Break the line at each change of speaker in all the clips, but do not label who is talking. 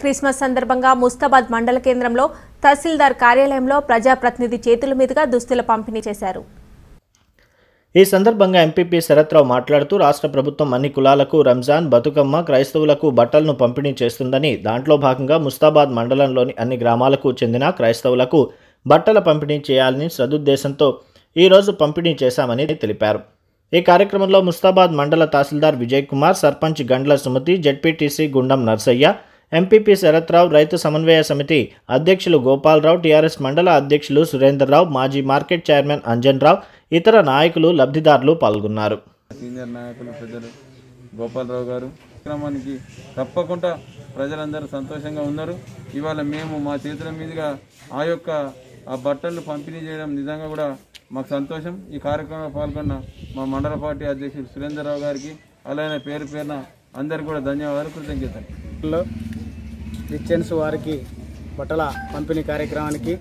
Christmas సందర్భంగా ముస్తాబాద్ మండల కేంద్రంలో తహసీల్దార్ కార్యాలయంలో ప్రజాప్రతినిధి చేతుల మీదుగా దుస్తుల పంపిణీ చేశారు
ఈ సందర్భంగా ఎంపీపీ శరత్రావు మాట్లాడుతూ రాష్ట్ర ప్రభుత్వం అన్ని కులాలకు రంజాన్ బతుకమ్మ క్రైస్తవులకు బట్టలను పంపిణీ చేస్తుందని దాంట్లో భాగంగా ముస్తాబాద్ మండలంలోని అన్ని గ్రామాలకు చెందిన క్రైస్తవులకు బట్టల పంపిణీ చేయాలని సదుద్దేశంతో ఈరోజు పంపిణీ చేశామని తెలిపారు ఈ కార్యక్రమంలో ముస్తాబాద్ మండల తహసీల్దార్ విజయ్ కుమార్ సర్పంచ్ గండ్ల సుమతి జడ్పీటీసీ గుండం నర్సయ్య ఎంపీపీ శరత్రావు రైతు సమన్వయ సమితి అధ్యక్షులు గోపాలరావు టీఆర్ఎస్ మండల అధ్యక్షులు సురేందర్రావు మాజీ మార్కెట్ చైర్మన్ అంజన్ రావు ఇతర నాయకులు లబ్ధిదారులు పాల్గొన్నారు
సీనియర్ నాయకులు పెద్దలు గోపాలరావు గారు కార్యక్రమానికి తప్పకుండా ప్రజలందరూ సంతోషంగా ఉన్నారు ఇవాళ మేము మా చేతుల మీదుగా ఆ యొక్క ఆ బట్టలు పంపిణీ చేయడం నిజంగా కూడా మాకు సంతోషం ఈ కార్యక్రమంలో పాల్గొన్న మా మండల పార్టీ అధ్యక్షుడు సురేందర్రావు గారికి అలానే పేరు పేరున అందరికీ కూడా ధన్యవాదాలు కృతజ్ఞతలు
లో క్రిస్టియన్స్ వారికి బట్టల పంపిణీ కార్యక్రమానికి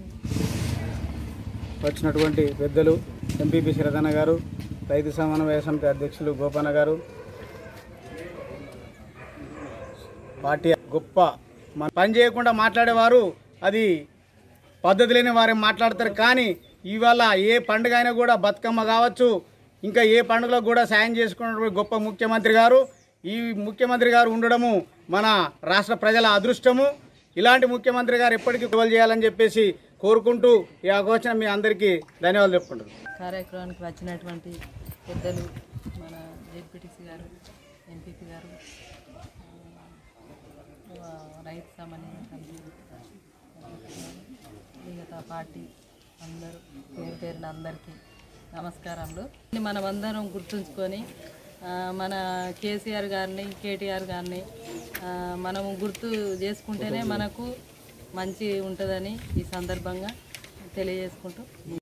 వచ్చినటువంటి పెద్దలు ఎంపీపీ శ్రధన్న గారు రైతు సమన్వయ సమితి అధ్యక్షులు గోపన్న గారు పార్టీ గొప్ప మన పని చేయకుండా మాట్లాడేవారు అది పద్ధతి లేని వారు మాట్లాడతారు కానీ ఇవాళ ఏ పండుగ అయినా కూడా బతుకమ్మ కావచ్చు ఇంకా ఏ పండుగలకు కూడా సాయం చేసుకున్నటువంటి గొప్ప ముఖ్యమంత్రి గారు ఈ ముఖ్యమంత్రి గారు ఉండడము మన రాష్ట్ర ప్రజల అదృష్టము ఇలాంటి ముఖ్యమంత్రి గారు ఎప్పటికీ కొలు చేయాలని చెప్పేసి కోరుకుంటూ ఈ అవకాశం మీ అందరికీ ధన్యవాదాలు చెప్పుకుంటున్నాను
కార్యక్రమానికి వచ్చినటువంటి పెద్దలు మన జెడ్పీటీసీ గారు ఎంపీపీ గారు ఆ, రైతు సమన్వయ సమితి మిగతా పార్టీ అందరూ పేరు పేరున అందరికీ నమస్కారములు మనమందరం గుర్తుంచుకొని ఆ, మన కేసీఆర్ గారిని కేటీఆర్ గారిని ఆ, మనము గుర్తు చేసుకుంటేనే మనకు మంచి ఉంటుందని ఈ సందర్భంగా తెలియజేసుకుంటూ